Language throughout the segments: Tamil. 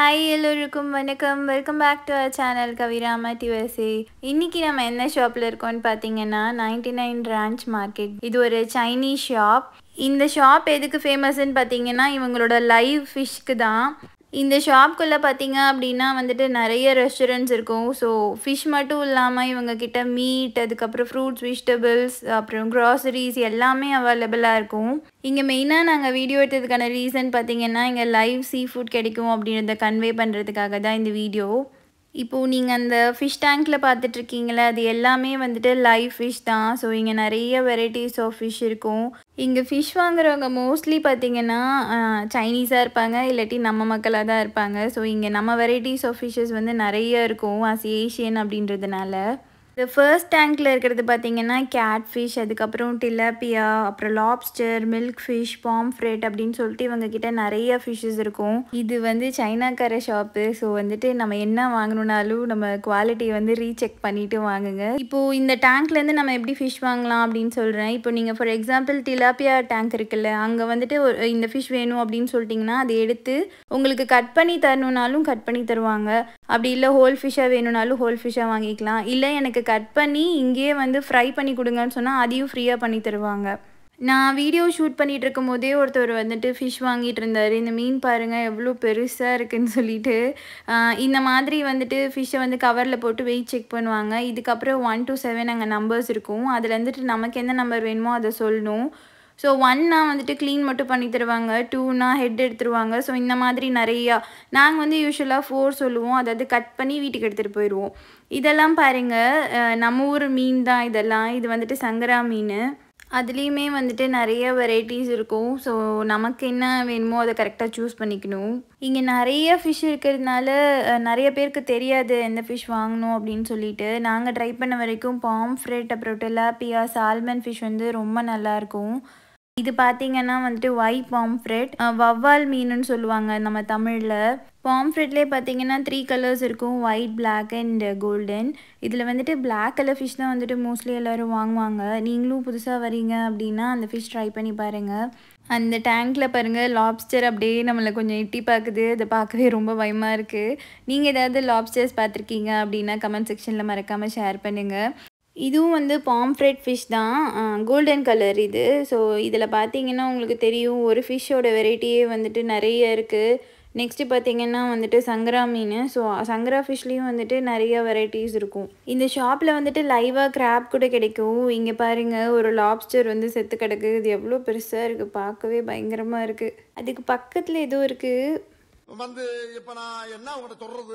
ஹாய் எல்லோருக்கும் வணக்கம் welcome back to our channel Kavirama டிவசி இன்னைக்கு நம்ம என்ன ஷாப்பில் இருக்கோம்னு பார்த்தீங்கன்னா நைன்டி நைன் ரான்ச் மார்க்கெட் இது ஒரு சைனீஸ் ஷாப் இந்த ஷாப் எதுக்கு ஃபேமஸ்ன்னு பார்த்தீங்கன்னா இவங்களோட லைவ் ஃபிஷ்க்கு தான் இந்த ஷாப்குள்ளே பார்த்தீங்க அப்படின்னா வந்துட்டு நிறைய ரெஸ்டாரண்ட்ஸ் இருக்கும் ஸோ ஃபிஷ் மட்டும் இல்லாமல் இவங்க கிட்ட மீட் அதுக்கப்புறம் ஃப்ரூட்ஸ் வெஜிடபிள்ஸ் அப்புறம் க்ராசரிஸ் எல்லாமே அவைலபிளாக இருக்கும் இங்கே மெயினாக நாங்கள் வீடியோ எடுத்ததுக்கான ரீசன் பார்த்தீங்கன்னா இங்கே லைவ் சீ ஃபுட் கிடைக்கும் அப்படின்றத கன்வே பண்ணுறதுக்காக தான் இந்த வீடியோ இப்போது நீங்கள் அந்த ஃபிஷ் டேங்க்கில் பார்த்துட்ருக்கீங்களே அது எல்லாமே வந்துட்டு லைவ் ஃபிஷ் தான் ஸோ இங்கே நிறைய வெரைட்டிஸ் ஆஃப் ஃபிஷ் இருக்கும் இங்கே ஃபிஷ் வாங்குறவங்க மோஸ்ட்லி பார்த்தீங்கன்னா சைனீஸாக இருப்பாங்க இல்லாட்டி நம்ம மக்களாக தான் இருப்பாங்க ஸோ இங்கே நம்ம வெரைட்டிஸ் ஆஃப் ஃபிஷ்ஷஸ் வந்து நிறைய இருக்கும் அஸ் ஏஷியன் அப்படின்றதுனால இந்த ஃபர்ஸ்ட் டேங்க்கில் இருக்கிறது பார்த்தீங்கன்னா கேட் ஃபிஷ் அதுக்கப்புறம் டிலாப்பியா அப்புறம் லாப்ஸ்டர் மில்க் ஃபிஷ் பாம்ஃப்ரெட் அப்படின்னு சொல்லிட்டு இவங்க கிட்ட நிறைய ஃபிஷ்ஷஸ் இருக்கும் இது வந்து சைனாக்கார ஷாப்பு ஸோ வந்துட்டு நம்ம என்ன வாங்கணுனாலும் நம்ம குவாலிட்டி வந்து ரீசெக் பண்ணிட்டு வாங்குங்க இப்போது இந்த டேங்க்லேருந்து நம்ம எப்படி ஃபிஷ் வாங்கலாம் அப்படின்னு சொல்கிறேன் இப்போ நீங்கள் ஃபார் எக்ஸாம்பிள் டிலாப்பியா டேங்க் இருக்குல்ல அங்கே வந்துட்டு ஒரு இந்த ஃபிஷ் வேணும் அப்படின்னு சொல்லிட்டிங்கன்னா அதை எடுத்து உங்களுக்கு கட் பண்ணி தரணுனாலும் கட் பண்ணி தருவாங்க அப்படி இல்லை ஹோல் ஃபிஷ்ஷாக வேணும்னாலும் ஹோல் ஃபிஷ்ஷாக வாங்கிக்கலாம் இல்லை எனக்கு கட் பண்ணி இங்கேயே வந்து ஃப்ரை பண்ணி கொடுங்கன்னு சொன்னால் அதையும் ஃப்ரீயாக பண்ணி தருவாங்க நான் வீடியோ ஷூட் பண்ணிகிட்டு இருக்கும் போதே ஒருத்தர் வந்துட்டு ஃபிஷ் வாங்கிட்டு இருந்தார் இந்த மீன் பாருங்கள் எவ்வளோ பெருசாக இருக்குன்னு சொல்லிட்டு இந்த மாதிரி வந்துட்டு ஃபிஷ்ஷை வந்து கவரில் போட்டு வெயிட் செக் பண்ணுவாங்க இதுக்கப்புறம் ஒன் டு செவன் அங்கே நம்பர்ஸ் இருக்கும் அதில் வந்துட்டு நமக்கு எந்த நம்பர் வேணுமோ அதை சொல்லணும் ஸோ ஒன்னா வந்துட்டு க்ளீன் மட்டும் பண்ணி தருவாங்க டூனா ஹெட் எடுத்துருவாங்க ஸோ இந்த மாதிரி நிறையா நாங்கள் வந்து யூஸ்வலாக ஃபோர் சொல்லுவோம் அதாவது கட் பண்ணி வீட்டுக்கு எடுத்துகிட்டு போயிடுவோம் இதெல்லாம் பாருங்கள் நம்ம ஊர் மீன் தான் இதெல்லாம் இது வந்துட்டு சங்கரா மீன் அதுலேயுமே வந்துட்டு நிறைய வெரைட்டிஸ் இருக்கும் ஸோ நமக்கு என்ன வேணுமோ அதை கரெக்டாக சூஸ் பண்ணிக்கணும் இங்கே நிறைய ஃபிஷ் இருக்கிறதுனால நிறைய பேருக்கு தெரியாது எந்த ஃபிஷ் வாங்கணும் அப்படின்னு சொல்லிட்டு நாங்கள் ட்ரை பண்ண வரைக்கும் பாம்ஃப்ரெட் அப்புறம் டெலாப்பியா சால்மன் ஃபிஷ் வந்து ரொம்ப நல்லாயிருக்கும் இது பார்த்தீங்கன்னா வந்துட்டு ஒயிட் பாம்ஃப்ரெட் வவ்வால் மீனுன்னு சொல்லுவாங்க நம்ம தமிழில் பாம்ஃப்ரெட்லேயே பார்த்தீங்கன்னா த்ரீ கலர்ஸ் இருக்கும் ஒயிட் பிளாக் அண்ட் கோல்டன் இதில் வந்துட்டு பிளாக் கலர் ஃபிஷ் தான் வந்துட்டு மோஸ்ட்லி எல்லோரும் வாங்குவாங்க நீங்களும் புதுசாக வரீங்க அப்படின்னா அந்த ஃபிஷ் ட்ரை பண்ணி பாருங்கள் அந்த டேங்க்கில் பாருங்கள் லாப்ஸ்டர் அப்படியே நம்மளை கொஞ்சம் எட்டி பார்க்குது அதை பார்க்கவே ரொம்ப பயமாக இருக்குது நீங்கள் ஏதாவது லாப்ஸ்டர்ஸ் பார்த்துருக்கீங்க அப்படின்னா கமெண்ட் செக்ஷனில் மறக்காமல் ஷேர் பண்ணுங்கள் இதுவும் வந்து பாம்ஃப்ரெட் ஃபிஷ் தான் கோல்டன் கலர் இது ஸோ இதில் பார்த்தீங்கன்னா உங்களுக்கு தெரியும் ஒரு ஃபிஷ்ஷோட வெரைட்டியே வந்துட்டு நிறைய இருக்குது நெக்ஸ்ட்டு பார்த்தீங்கன்னா வந்துட்டு சங்கரா மீன் ஸோ சங்கரா ஃபிஷ்லேயும் வந்துட்டு நிறைய வெரைட்டிஸ் இருக்கும் இந்த ஷாப்பில் வந்துட்டு லைவாக கிராப் கூட கிடைக்கும் இங்கே பாருங்கள் ஒரு லாப்ஸ்டர் வந்து செத்து கிடக்கு இது எவ்வளோ பெருசாக இருக்குது பார்க்கவே பயங்கரமாக இருக்குது அதுக்கு பக்கத்தில் எதுவும் இருக்குது வந்து இப்ப நான் என்ன உங்கள்கிட்ட சொல்றது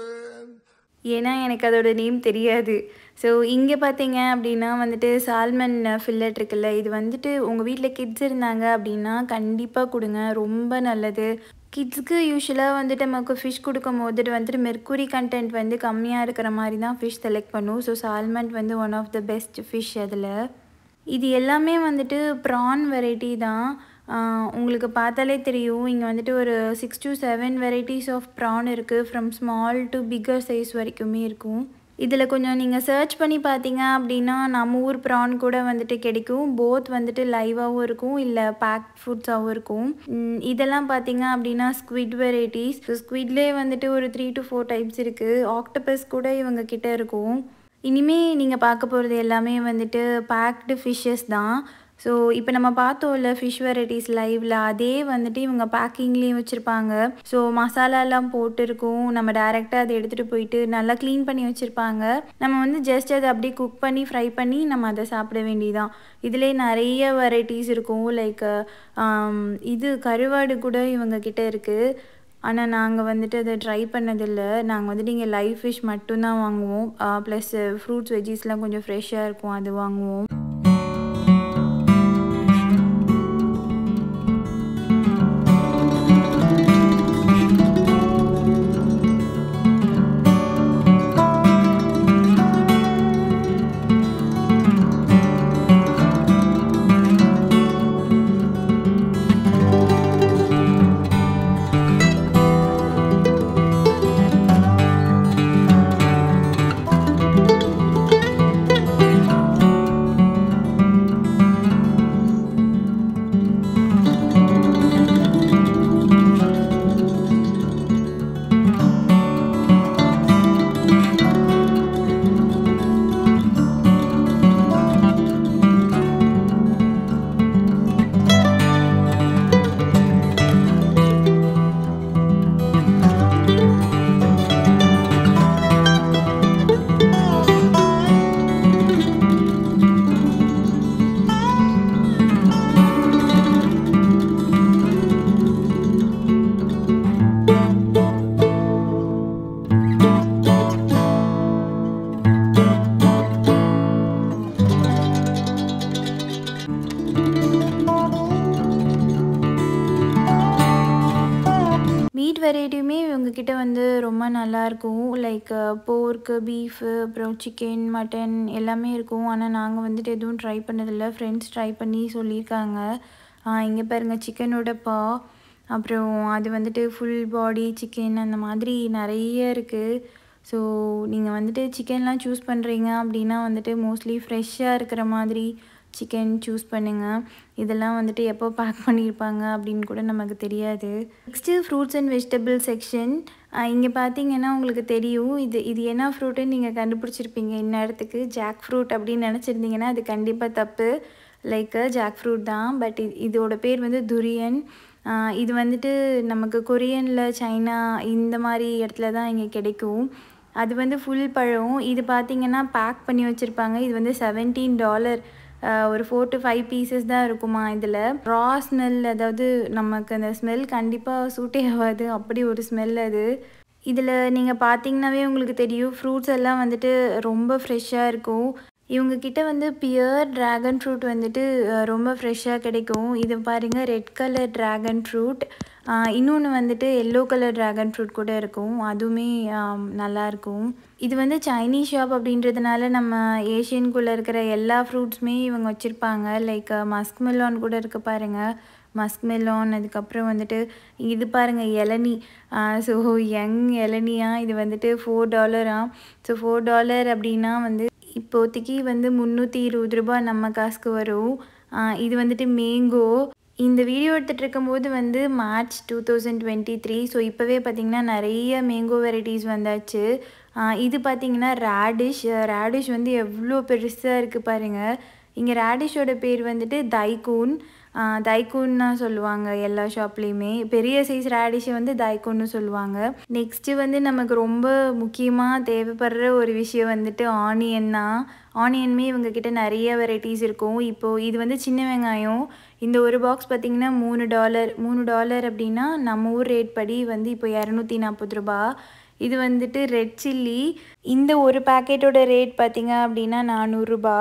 ஏன்னா எனக்கு அதோட நேம் தெரியாது ஸோ இங்கே பார்த்தீங்க அப்படின்னா வந்துட்டு சால்மன் ஃபில்லட் இருக்குல்ல இது வந்துட்டு உங்கள் வீட்டில் கிட்ஸ் இருந்தாங்க அப்படின்னா கண்டிப்பாக கொடுங்க ரொம்ப நல்லது கிட்ஸ்க்கு யூஸ்வலாக வந்துட்டு நமக்கு ஃபிஷ் கொடுக்கும் போது வந்துட்டு மெர்க்குரி கண்டென்ட் வந்து கம்மியாக இருக்கிற மாதிரி தான் ஃபிஷ் செலக்ட் பண்ணும் ஸோ சால்மன் வந்து one of the best fish அதில் இது எல்லாமே வந்துட்டு ப்ரான் வெரைட்டி தான் உங்களுக்கு பார்த்தாலே தெரியும் இங்கே வந்துட்டு ஒரு six to seven varieties of prawn இருக்குது from small to bigger size வரைக்குமே இருக்கும் இதில் கொஞ்சம் நீங்கள் சர்ச் பண்ணி பார்த்தீங்க அப்படின்னா நம்ம ஊர் ப்ரான் கூட வந்துட்டு கிடைக்கும் போத் வந்துட்டு லைவாகவும் இருக்கும் இல்லை பேக் ஃபுட்ஸாகவும் இருக்கும் இதெல்லாம் பார்த்தீங்க அப்படின்னா ஸ்குவிட் வெரைட்டிஸ் ஸ்குவிட்லேயே வந்துட்டு ஒரு த்ரீ டு ஃபோர் டைப்ஸ் இருக்குது ஆக்டோபஸ் கூட இவங்க கிட்ட இருக்கும் இனிமே நீங்கள் பார்க்க போகிறது எல்லாமே வந்துட்டு பேக்டு ஃபிஷ்ஷஸ் தான் ஸோ இப்போ நம்ம பார்த்தோம்ல ஃபிஷ் வெரைட்டிஸ் லைவில் அதே வந்துட்டு இவங்க பேக்கிங்லேயும் வச்சுருப்பாங்க ஸோ மசாலாலாம் போட்டிருக்கும் நம்ம டேரெக்டாக அதை எடுத்துகிட்டு போயிட்டு நல்லா க்ளீன் பண்ணி வச்சுருப்பாங்க நம்ம வந்து ஜஸ்ட் அதை அப்படியே குக் பண்ணி ஃப்ரை பண்ணி நம்ம அதை சாப்பிட வேண்டியதான் இதிலே நிறைய வெரைட்டிஸ் இருக்கும் லைக் இது கருவாடு கூட இவங்க கிட்ட இருக்குது ஆனால் நாங்கள் வந்துட்டு அதை ட்ரை பண்ணதில்லை நாங்கள் வந்துட்டு இங்கே லைவ் ஃபிஷ் மட்டும்தான் வாங்குவோம் ப்ளஸ் ஃப்ரூட்ஸ் வெஜ்ஜீஸ்லாம் கொஞ்சம் ஃப்ரெஷ்ஷாக இருக்கும் அது வாங்குவோம் வெரைட்டியுமே இவங்கக்கிட்ட வந்து ரொம்ப நல்லாயிருக்கும் லைக் போர்க்கு பீஃபு அப்புறம் சிக்கன் மட்டன் எல்லாமே இருக்கும் ஆனால் நாங்கள் வந்துட்டு எதுவும் ட்ரை பண்ணதில்லை ஃப்ரெண்ட்ஸ் ட்ரை பண்ணி சொல்லியிருக்காங்க இங்கே பாருங்கள் சிக்கனோட பா அப்புறம் அது வந்துட்டு ஃபுல் பாடி சிக்கன் அந்த மாதிரி நிறைய இருக்குது ஸோ நீங்கள் வந்துட்டு சிக்கன்லாம் சூஸ் பண்ணுறீங்க அப்படின்னா வந்துட்டு மோஸ்ட்லி ஃப்ரெஷ்ஷாக இருக்கிற மாதிரி சிக்கன் சூஸ் பண்ணுங்கள் இதெல்லாம் வந்துட்டு எப்போ பேக் பண்ணியிருப்பாங்க அப்படின்னு கூட நமக்கு தெரியாது next fruits and vegetable section இங்கே பார்த்தீங்கன்னா உங்களுக்கு தெரியும் இது இது என்ன ஃப்ரூட்டுன்னு நீங்கள் கண்டுபிடிச்சிருப்பீங்க இந்நேரத்துக்கு ஜாக் ஃப்ரூட் அப்படின்னு நினச்சிருந்தீங்கன்னா அது கண்டிப்பாக தப்பு லைக் ஜாக் ஃப்ரூட் தான் பட் இது இதோட பேர் வந்து துரியன் இது வந்துட்டு நமக்கு கொரியனில் சைனா இந்த மாதிரி இடத்துல தான் இங்கே கிடைக்கும் அது வந்து ஃபுல் பழம் இது பார்த்திங்கன்னா பேக் பண்ணி வச்சுருப்பாங்க இது வந்து செவன்டீன் டாலர் ஒரு ஃபோர் டு ஃபைவ் பீசஸ் தான் இருக்குமா இதில் ரா ஸ்மெல் அதாவது நமக்கு அந்த ஸ்மெல் கண்டிப்பாக சூட்டே ஆகாது அப்படி ஒரு ஸ்மெல் அது இதில் நீங்கள் பார்த்தீங்கன்னாவே உங்களுக்கு தெரியும் ஃப்ரூட்ஸ் எல்லாம் வந்துட்டு ரொம்ப ஃப்ரெஷ்ஷாக இருக்கும் இவங்கக்கிட்ட வந்து பியர் ட்ராகன் ஃப்ரூட் வந்துட்டு ரொம்ப ஃப்ரெஷ்ஷாக கிடைக்கும் இது பாருங்கள் ரெட் கலர் ட்ராகன் ஃப்ரூட் இன்னொன்று வந்துட்டு எல்லோ கலர் ட்ராகன் ஃப்ரூட் கூட இருக்கும் அதுவுமே நல்லாயிருக்கும் இது வந்து சைனீஸ் ஷாப் அப்படின்றதுனால நம்ம ஏஷியனுக்குள்ளே இருக்கிற எல்லா ஃப்ரூட்ஸுமே இவங்க வச்சுருப்பாங்க லைக் மஸ்க் மெலான் கூட இருக்க பாருங்கள் மஸ்க் மெலான் அதுக்கப்புறம் வந்துட்டு இது பாருங்கள் இளநி ஸோ யங் இளநியா இது வந்துட்டு ஃபோர் டாலரா ஸோ ஃபோர் டாலர் அப்படின்னா வந்து இப்போதைக்கு வந்து முந்நூற்றி இருபது ரூபாய் நம்ம காசுக்கு வரும் இது வந்துட்டு மேங்கோ இந்த வீடியோ எடுத்துகிட்டு இருக்கும்போது வந்து March two thousand twenty three so இப்போவே பார்த்திங்கன்னா நிறைய மேங்கோ வெரைட்டிஸ் வந்தாச்சு இது பார்த்திங்கன்னா ரேடிஷ் ரேடிஷ் வந்து எவ்வளோ பெருசாக இருக்குது பாருங்கள் இங்கே ரேடிஷோட பேர் வந்துட்டு தைக்கூன் தைக்கூன்னு சொல்லுவாங்க எல்லா ஷாப்லேயுமே பெரிய சைஸ் ரேடிஷை வந்து தைக்கூன்னு சொல்லுவாங்க நெக்ஸ்ட்டு வந்து நமக்கு ரொம்ப முக்கியமாக தேவைப்படுற ஒரு விஷயம் வந்துட்டு ஆனியன் தான் ஆனியனுமே இவங்கக்கிட்ட நிறைய வெரைட்டிஸ் இருக்கும் இப்போது இது வந்து சின்ன வெங்காயம் இந்த ஒரு பாக்ஸ் பார்த்திங்கன்னா மூணு டாலர் மூணு டாலர் அப்படின்னா நம்ம ஊர் ரேட் படி வந்து இப்போ இரநூத்தி நாற்பது ரூபா இது வந்துட்டு ரெட் சில்லி இந்த ஒரு பேக்கெட்டோட ரேட் பார்த்திங்க அப்படின்னா நானூறுரூபா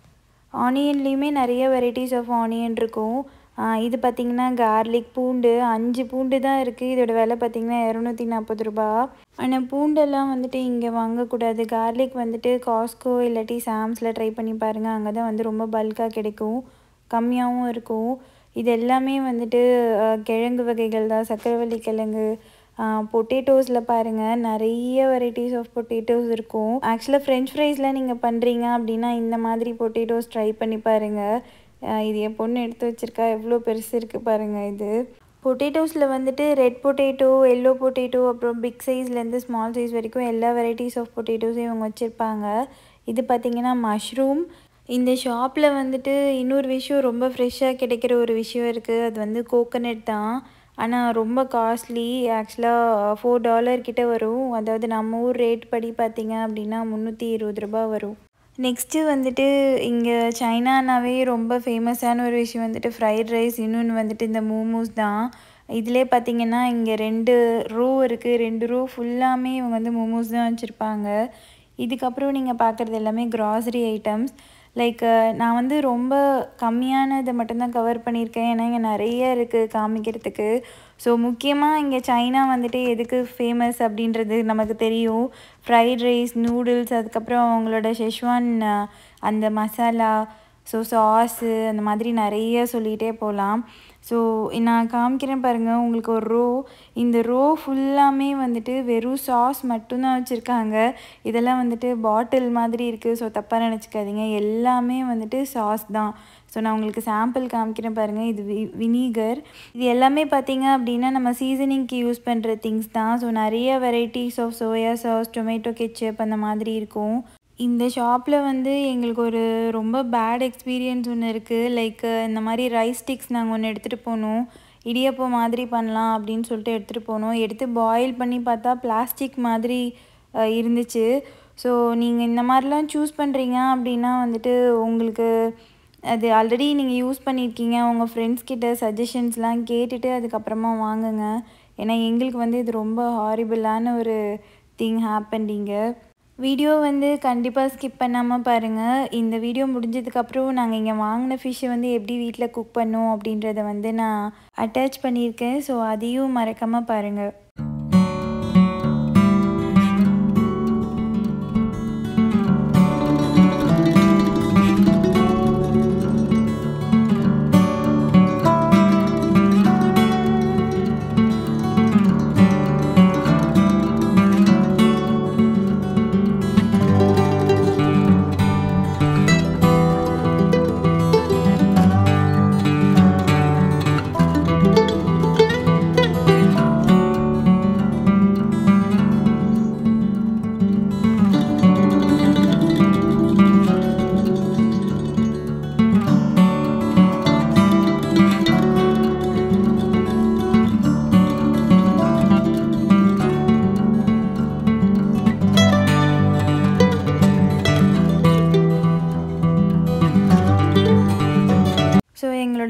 ஆனியன்லேயுமே நிறைய வெரைட்டிஸ் ஆஃப் ஆனியன் இருக்கும் இது பார்த்திங்கன்னா கார்லிக் பூண்டு அஞ்சு பூண்டு தான் இருக்குது இதோட விலை பார்த்திங்கன்னா இரநூத்தி நாற்பது ரூபா ஆனால் பூண்டெல்லாம் வந்துட்டு இங்கே வாங்கக்கூடாது கார்லிக் வந்துட்டு காஸ்கோ இல்லாட்டி சாம்ஸில் ட்ரை பண்ணி பாருங்கள் அங்கே தான் வந்து ரொம்ப பல்காக கிடைக்கும் கம்மியாகவும் இருக்கும் இது எல்லாமே வந்துட்டு கிழங்கு வகைகள் தான் சக்கரவள்ளி கிழங்கு பொட்டேட்டோஸில் பாருங்கள் நிறைய வெரைட்டிஸ் ஆஃப் பொட்டேட்டோஸ் இருக்கும் ஆக்சுவலாக ஃப்ரெஞ்ச் ஃப்ரைஸில் நீங்கள் பண்ணுறீங்க அப்படின்னா இந்த மாதிரி பொட்டேட்டோஸ் ட்ரை பண்ணி பாருங்கள் இது என் பொண்ணு எடுத்து வச்சுருக்கா எவ்வளோ பெருசு இருக்குது பாருங்கள் இது பொட்டேட்டோஸில் வந்துட்டு ரெட் பொட்டேட்டோ எல்லோ பொட்டேட்டோ அப்புறம் பிக் சைஸ்லேருந்து ஸ்மால் சைஸ் வரைக்கும் எல்லா வெரைட்டிஸ் ஆஃப் பொட்டேட்டோஸும் இவங்க வச்சுருப்பாங்க இது பார்த்திங்கன்னா மஷ்ரூம் இந்த ஷாப்பில் வந்துட்டு இன்னொரு விஷயம் ரொம்ப ஃப்ரெஷ்ஷாக கிடைக்கிற ஒரு விஷயம் இருக்குது அது வந்து கோகனட் தான் ஆனால் ரொம்ப காஸ்ட்லி ஆக்சுவலாக ஃபோர் டாலர் கிட்ட வரும் அதாவது நம்ம ஊர் ரேட் படி பார்த்திங்க அப்படின்னா முந்நூற்றி இருபது ரூபா வரும் நெக்ஸ்ட்டு வந்துட்டு இங்கே சைனானாவே ரொம்ப ஃபேமஸான ஒரு விஷயம் வந்துட்டு ஃப்ரைட் ரைஸ் இன்னொன்று வந்துட்டு இந்த மோமோஸ் தான் இதிலே பார்த்திங்கன்னா இங்கே ரெண்டு ரோ இருக்குது ரெண்டு ரோ ஃபுல்லாமே இவங்க வந்து மோமோஸ் தான் வச்சுருப்பாங்க இதுக்கப்புறம் நீங்கள் பார்க்குறது எல்லாமே க்ராசரி ஐட்டம்ஸ் லைக் நான் வந்து ரொம்ப கம்மியானதை மட்டும்தான் கவர் பண்ணியிருக்கேன் ஏன்னா இங்கே நிறைய இருக்குது காமிக்கிறதுக்கு ஸோ முக்கியமாக இங்கே சைனா வந்துட்டு எதுக்கு ஃபேமஸ் அப்படின்றது நமக்கு தெரியும் ஃப்ரைட் ரைஸ் நூடுல்ஸ் அதுக்கப்புறம் அவங்களோட ஷெஷ்வான் அந்த மசாலா ஸோ சாஸு அந்த மாதிரி நிறைய சொல்லிகிட்டே போகலாம் ஸோ நான் காமிக்கிறேன் பாருங்கள் உங்களுக்கு ஒரு ரோ இந்த ரோ ஃபுல்லாமே வந்துட்டு வெறும் சாஸ் மட்டும்தான் வச்சுருக்காங்க இதெல்லாம் வந்துட்டு பாட்டில் மாதிரி இருக்குது ஸோ தப்பாக நினச்சிக்காதீங்க எல்லாமே வந்துட்டு சாஸ் தான் ஸோ நான் உங்களுக்கு சாம்பிள் காமிக்கிறேன் பாருங்கள் இது வி வினீகர் இது எல்லாமே பார்த்தீங்க அப்படின்னா நம்ம சீசனிங்க்கு யூஸ் பண்ணுற திங்ஸ் தான் ஸோ நிறைய varieties of soya sauce tomato ketchup அந்த மாதிரி இருக்கும் இந்த ஷாப்பில் வந்து எங்களுக்கு ஒரு ரொம்ப பேட் எக்ஸ்பீரியன்ஸ் ஒன்று இருக்குது லைக் இந்த மாதிரி ரைஸ் ஸ்டிக்ஸ் நாங்கள் ஒன்று எடுத்துகிட்டு போனோம் இடியப்பம் மாதிரி பண்ணலாம் அப்படின்னு சொல்லிட்டு எடுத்துகிட்டு போனோம் எடுத்து பாயில் பண்ணி பார்த்தா பிளாஸ்டிக் மாதிரி இருந்துச்சு ஸோ நீங்கள் இந்த மாதிரிலாம் சூஸ் பண்ணுறீங்க அப்படின்னா வந்துட்டு உங்களுக்கு அது ஆல்ரெடி நீங்கள் யூஸ் பண்ணியிருக்கீங்க உங்கள் ஃப்ரெண்ட்ஸ் கிட்ட சஜஷன்ஸ்லாம் கேட்டுட்டு அதுக்கப்புறமா வாங்குங்க ஏன்னா எங்களுக்கு வந்து இது ரொம்ப ஹாரிபிளான ஒரு திங் ஹேப்பன்டிங்க வீடியோ வந்து கண்டிப்பாக ஸ்கிப் பண்ணாமல் பாருங்கள் இந்த வீடியோ முடிஞ்சதுக்கப்புறம் நாங்கள் இங்கே வாங்கின ஃபிஷ்ஷை வந்து எப்படி வீட்டில் குக் பண்ணோம் அப்படின்றத வந்து நான் அட்டாச் பண்ணியிருக்கேன் ஸோ அதையும் மறக்காமல் பாருங்கள்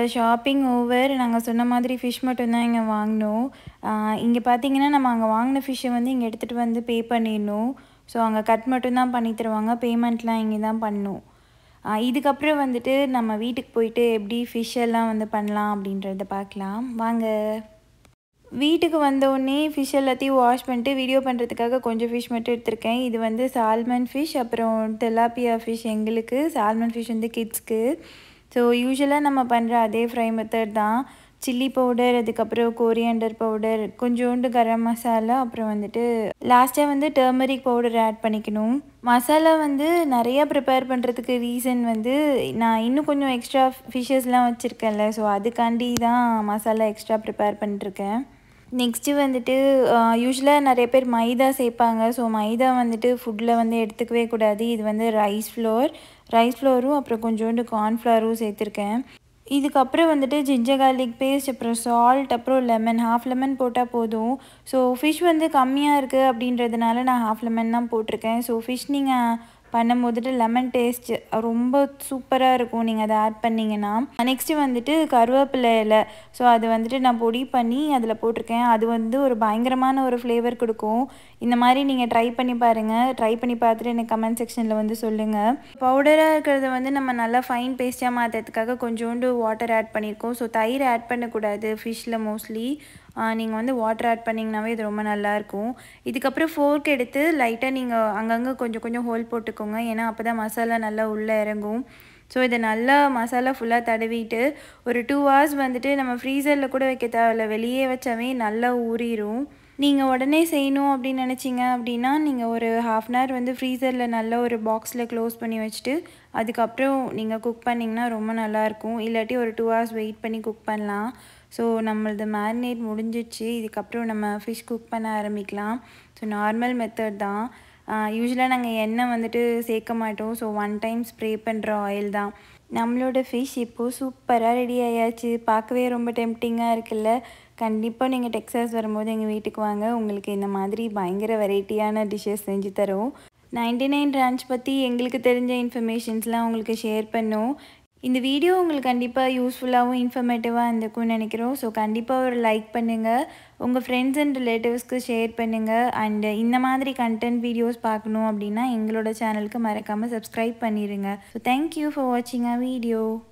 ஷாப்பிங் ஓவர் நாங்கள் சொன்ன மாதிரி ஃபிஷ் மட்டும்தான் இங்கே வாங்கினோம் இங்கே பார்த்தீங்கன்னா நம்ம அங்கே வாங்கின ஃபிஷ்ஷை வந்து இங்கே எடுத்துகிட்டு வந்து பே பண்ணிடணும் ஸோ அங்கே கட் மட்டும்தான் பண்ணி தருவாங்க பேமெண்ட்லாம் இங்கே தான் பண்ணணும் ஆஹ் இதுக்கப்புறம் வந்துட்டு நம்ம வீட்டுக்கு போயிட்டு எப்படி ஃபிஷ் எல்லாம் வந்து பண்ணலாம் அப்படின்றத பார்க்கலாம் வாங்க வீட்டுக்கு வந்த உடனே ஃபிஷ் எல்லாத்தையும் வாஷ் பண்ணிட்டு வீடியோ பண்ணுறதுக்காக கொஞ்சம் ஃபிஷ் மட்டும் எடுத்திருக்கேன் இது வந்து சால்மன் ஃபிஷ் அப்புறம் தெலாப்பியா ஃபிஷ் எங்களுக்கு சால்மன் ஃபிஷ் வந்து கிட்ஸ்க்கு ஸோ யூஸ்வலாக நம்ம பண்ணுற அதே ஃப்ரை மெத்தட் தான் சில்லி பவுடர் அதுக்கப்புறம் கோரியண்டர் பவுடர் கொஞ்சோண்டு கரம் மசாலா அப்புறம் வந்துட்டு லாஸ்ட்டாக வந்து டர்மரிக் பவுடர் ஆட் பண்ணிக்கணும் மசாலா வந்து நிறையா ப்ரிப்பேர் பண்ணுறதுக்கு ரீசன் வந்து நான் இன்னும் கொஞ்சம் எக்ஸ்ட்ரா ஃபிஷ்ஷஸ்லாம் வச்சுருக்கேன்ல ஸோ அதுக்காண்டி தான் மசாலா எக்ஸ்ட்ரா ப்ரிப்பேர் பண்ணிட்டுருக்கேன் நெக்ஸ்ட்டு வந்துட்டு யூஸ்வலாக நிறைய பேர் மைதா சேர்ப்பாங்க ஸோ மைதா வந்துட்டு ஃபுட்டில் வந்து எடுத்துக்கவே கூடாது இது வந்து ரைஸ் ஃப்ளோர் ரைஸ் ஃப்ளோரும் அப்புறம் கொஞ்சோண்டு கார்ன்ஃப்ளவரும் சேர்த்துருக்கேன் இதுக்கப்புறம் வந்துட்டு ஜிஞ்சர் garlic பேஸ்ட் அப்புறம் சால்ட் அப்புறம் லெமன் ஹாஃப் லெமன் போட்டால் போதும் ஸோ ஃபிஷ் வந்து கம்மியாக இருக்குது அப்படின்றதுனால நான் ஹாஃப் லெமன் தான் போட்டிருக்கேன் ஸோ ஃபிஷ் நீங்கள் பண்ணும் போதுட்டு லெமன் டேஸ்ட் ரொம்ப சூப்பராக இருக்கும் நீங்கள் அதை ஆட் பண்ணிங்கன்னா நெக்ஸ்ட்டு வந்துட்டு கருவேப்பிலை இலை ஸோ அது வந்துட்டு நான் பொடி பண்ணி அதில் போட்டிருக்கேன் அது வந்து ஒரு பயங்கரமான ஒரு ஃப்ளேவர் கொடுக்கும் இந்த மாதிரி நீங்கள் ட்ரை பண்ணி பாருங்கள் ட்ரை பண்ணி பார்த்துட்டு எனக்கு கமெண்ட் செக்ஷனில் வந்து சொல்லுங்கள் பவுடராக இருக்கிறத வந்து நம்ம நல்லா ஃபைன் பேஸ்ட்டாக மாற்றுறதுக்காக கொஞ்சோண்டு வாட்டர் ஆட் பண்ணியிருக்கோம் ஸோ தயிர் ஆட் பண்ணக்கூடாது ஃபிஷ்ஷில் மோஸ்ட்லி நீங்கள் வந்து வாட்டர் ஆட் பண்ணிங்கனாவே இது ரொம்ப நல்லாயிருக்கும் இதுக்கப்புறம் ஃபோர்க் எடுத்து லைட்டாக நீங்கள் அங்கங்கே கொஞ்சம் கொஞ்சம் ஹோல் போட்டுக்கோங்க ஏன்னா அப்போ தான் மசாலா நல்லா உள்ளே இறங்கும் ஸோ இதை நல்லா மசாலா ஃபுல்லாக தடவிட்டு ஒரு டூ ஹவர்ஸ் வந்துட்டு நம்ம ஃப்ரீசரில் கூட வைக்க தேவையில்ல வெளியே வச்சாவே நல்லா ஊறிடும் நீங்கள் உடனே செய்யணும் அப்படின்னு நினச்சிங்க அப்படின்னா நீங்கள் ஒரு ஹாஃப் அன் ஹவர் வந்து ஃப்ரீசரில் நல்ல ஒரு பாக்ஸில் க்ளோஸ் பண்ணி வச்சுட்டு அதுக்கப்புறம் நீங்கள் குக் பண்ணிங்கன்னா ரொம்ப நல்லாயிருக்கும் இல்லாட்டி ஒரு டூ ஹவர்ஸ் வெயிட் பண்ணி குக் பண்ணலாம் ஸோ நம்மளது மேரினேட் முடிஞ்சிடுச்சு இதுக்கப்புறம் நம்ம ஃபிஷ் குக் பண்ண ஆரம்பிக்கலாம் ஸோ நார்மல் மெத்தட் தான் யூஸ்வலாக நாங்கள் எண்ணெய் வந்துட்டு சேர்க்க மாட்டோம் ஸோ ஒன் டைம் ஸ்ப்ரே பண்ணுற ஆயில் தான் நம்மளோட ஃபிஷ் இப்போது சூப்பராக ரெடி ஆயாச்சு பார்க்கவே ரொம்ப டெம்டிங்காக இருக்குல்ல கண்டிப்பாக நீங்கள் டெக்ஸாஸ் வரும்போது எங்கள் வீட்டுக்கு வாங்க உங்களுக்கு இந்த மாதிரி பயங்கர வெரைட்டியான டிஷ்ஷஸ் செஞ்சு தரோம் நைன்டி நைன் ரான்ச் பற்றி எங்களுக்கு தெரிஞ்ச இன்ஃபர்மேஷன்ஸ்லாம் உங்களுக்கு ஷேர் பண்ணோம் இந்த வீடியோ உங்களுக்கு கண்டிப்பாக யூஸ்ஃபுல்லாகவும் இன்ஃபர்மேட்டிவாக இருந்திருக்கும்னு நினைக்கிறோம் ஸோ கண்டிப்பாக ஒரு லைக் பண்ணுங்கள் உங்கள் ஃப்ரெண்ட்ஸ் அண்ட் ரிலேட்டிவ்ஸ்க்கு ஷேர் பண்ணுங்கள் அண்டு இந்த மாதிரி கண்டென்ட் வீடியோஸ் பார்க்கணும் அப்படின்னா எங்களோட சேனலுக்கு மறக்காமல் சப்ஸ்கிரைப் பண்ணிடுங்க ஸோ தேங்க்யூ ஃபார் வாட்சிங் அ வீடியோ